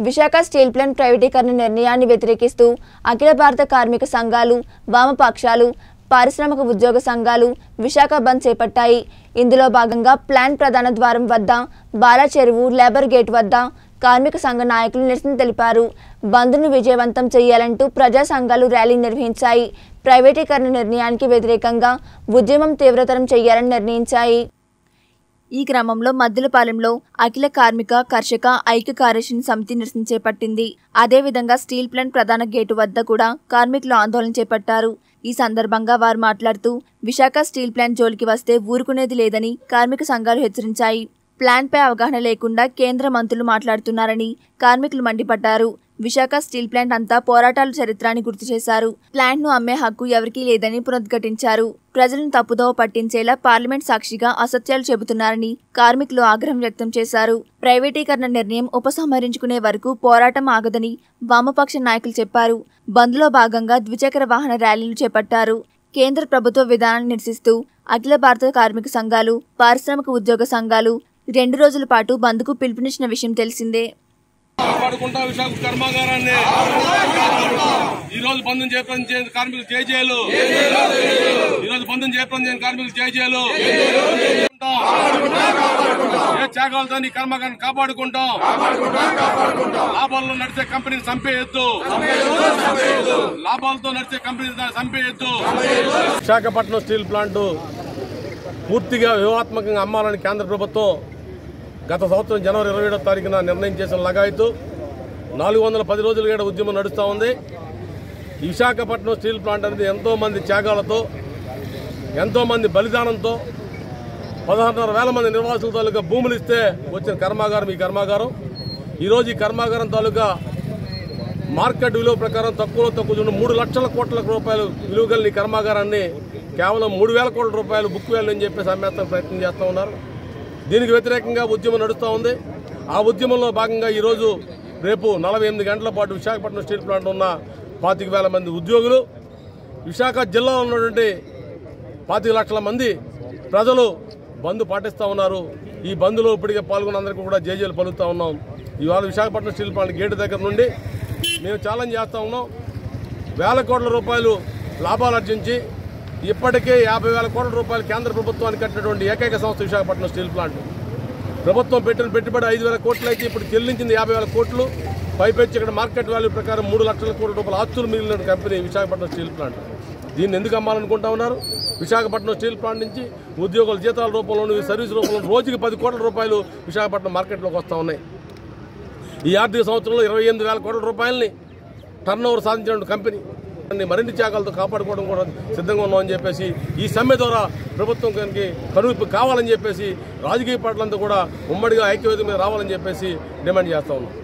Visakha steel plant ప్రైవేటీకరణ నిర్ణయాన్ని వ్యతిరేకిస్తూ అఖిల భారత కార్మిక సంఘాలు వామపక్షాలు పారిశ్రామిక ఉద్యోగ సంఘాలు విశాఖ బంద్ చేపట్టాయి ఇందులో భాగంగా ప్లాంట్ ప్రధాన ద్వారం వద్ద బాలా చెరువు లేబర్ గేట్ వద్ద కార్మిక సంఘ నాయకులు నిరసన తెలిపారు బంద్ను విజయవంతం చేయాలంటూ ప్రజా సంఘాలు ర్యాలీ నిర్వహించాయి ప్రైవేటీకరణ నిర్ణయానికి వ్యతిరేకంగా ఉద్యమం తీవ్రతరం చేయాలని నిర్ణయించాయి ఈ క్రమంలో మద్దులపాలెంలో అఖిల కార్మిక కర్షక ఐక్య కార్యదర్శి సమితి నిరసన చేపట్టింది అదేవిధంగా స్టీల్ ప్లాంట్ ప్రధాన గేటు వద్ద కూడా కార్మికులు ఆందోళన చేపట్టారు ఈ సందర్భంగా వారు మాట్లాడుతూ విశాఖ స్టీల్ ప్లాంట్ జోలికి వస్తే ఊరుకునేది లేదని కార్మిక సంఘాలు హెచ్చరించాయి ప్లాంట్పై అవగాహన లేకుండా కేంద్ర మంత్రులు మాట్లాడుతున్నారని కార్మికులు మండిపడ్డారు విశాఖ స్టీల్ ప్లాంట్ అంతా పోరాటాల చరిత్రాన్ని గుర్తు చేశారు ప్లాంట్ను అమ్మే హక్కు ఎవరికీ లేదని పునరుద్ఘాటించారు ప్రజలను తప్పుదోవ పట్టించేలా పార్లమెంట్ సాక్షిగా అసత్యాలు చెబుతున్నారని కార్మికులు ఆగ్రహం వ్యక్తం చేశారు ప్రైవేటీకరణ నిర్ణయం ఉపసంహరించుకునే వరకు పోరాటం ఆగదని వామపక్ష నాయకులు చెప్పారు బంద్లో భాగంగా ద్విచక్ర వాహన ర్యాలీలు చేపట్టారు కేంద్ర ప్రభుత్వ విధానాన్ని నిరసిస్తూ అఖిల భారత కార్మిక సంఘాలు పారిశ్రామిక ఉద్యోగ సంఘాలు రెండు రోజుల పాటు బంద్కు పిలుపునిచ్చిన విషయం తెలిసిందే కాపాడుకుంటాం విశాఖ కర్మాగారాన్ని ఈ రోజు బంధం చేపట్టిన కార్మికులు జేజేలు ఈ రోజు బంధం చేపట్టిన కార్మికులు జేజేలు ఏ త్యాగాలతో ఈ కర్మాగారాన్ని కాపాడుకుంటాం లాభాల్లో నడిచే కంపెనీని చంపేయొద్దు లాభాలతో నడిచే కంపెనీని చంపేయొద్దు విశాఖపట్నం స్టీల్ ప్లాంట్ పూర్తిగా వ్యూహాత్మకంగా అమ్మాలని కేంద్ర ప్రభుత్వం గత సంవత్సరం జనవరి ఇరవై ఏడో తారీఖున నిర్ణయం చేసిన లగాయతు నాలుగు వందల పది రోజులుగా ఉద్యమం నడుస్తూ ఉంది ఈ విశాఖపట్నం స్టీల్ ప్లాంట్ అనేది ఎంతో మంది త్యాగాలతో ఎంతో మంది బలిదానంతో పదహారున్నర వేల మంది నిర్వాసుల తాలూకా భూములు ఇస్తే వచ్చిన కర్మాగారం ఈ కర్మాగారం ఈరోజు ఈ కర్మాగారం తాలూకా మార్కెట్ విలువ ప్రకారం తక్కువలో తక్కువ చూడండి మూడు లక్షల కోట్ల రూపాయలు విలువ కలిగిన ఈ కర్మాగారాన్ని కేవలం మూడు వేల కోట్ల రూపాయలు బుక్ వేయాలి అని చెప్పేసి అమ్మేస్తాం ప్రయత్నం చేస్తూ ఉన్నారు దీనికి వ్యతిరేకంగా ఉద్యమం నడుస్తూ ఉంది ఆ ఉద్యమంలో భాగంగా ఈరోజు రేపు నలభై ఎనిమిది గంటల పాటు విశాఖపట్నం స్టీల్ ప్లాంట్ ఉన్న పాతిక వేల మంది ఉద్యోగులు విశాఖ జిల్లాలో ఉన్నటువంటి పాతిక లక్షల మంది ప్రజలు బంద్ పాటిస్తూ ఉన్నారు ఈ బంద్లో ఇప్పటికే పాల్గొన్న అందరికీ కూడా జేజేలు పలుకుతూ ఉన్నాం ఇవాళ విశాఖపట్నం స్టీల్ ప్లాంట్ గేటు దగ్గర నుండి మేము ఛాలెంజ్ చేస్తూ ఉన్నాం వేల కోట్ల రూపాయలు లాభాలు ఆర్జించి ఇప్పటికే యాభై వేల కోట్ల రూపాయలు కేంద్ర ప్రభుత్వానికి కట్టినటువంటి ఏకైక సంస్థ విశాఖపట్నం స్టీల్ ప్లాంట్ ప్రభుత్వం పెట్టిన పెట్టుబడి ఐదు వేల కోట్లు అయితే ఇప్పుడు చెల్లించింది యాభై వేల కోట్లు పైపెచ్చి ఇక్కడ మార్కెట్ వాల్యూ ప్రకారం మూడు లక్షల కోట్ల రూపాయల ఆస్తులు మిగిలిన కంపెనీ విశాఖపట్నం స్టీల్ ప్లాంట్ దీన్ని ఎందుకు అమ్మాలనుకుంటా ఉన్నారు విశాఖపట్నం స్టీల్ ప్లాంట్ నుంచి ఉద్యోగుల జీతాల రూపంలోను సర్వీస్ రూపంలో రోజుకి పది కోట్ల రూపాయలు విశాఖపట్నం మార్కెట్లోకి వస్తూ ఉన్నాయి ఈ ఆర్థిక సంవత్సరంలో ఇరవై ఎనిమిది వేల కోట్ల రూపాయలని టర్న్ ఓవర్ సాధించిన కంపెనీ దాన్ని మరిన్ని త్యాగాలతో కాపాడుకోవడం కూడా సిద్ధంగా ఉన్నామని చెప్పేసి ఈ సమ్మె ద్వారా ప్రభుత్వం కనుక కనువిప్పు కావాలని చెప్పేసి రాజకీయ పార్టీలంతా కూడా ఉమ్మడిగా ఐక్యవేదిక మీద రావాలని చెప్పేసి డిమాండ్ చేస్తా ఉన్నాం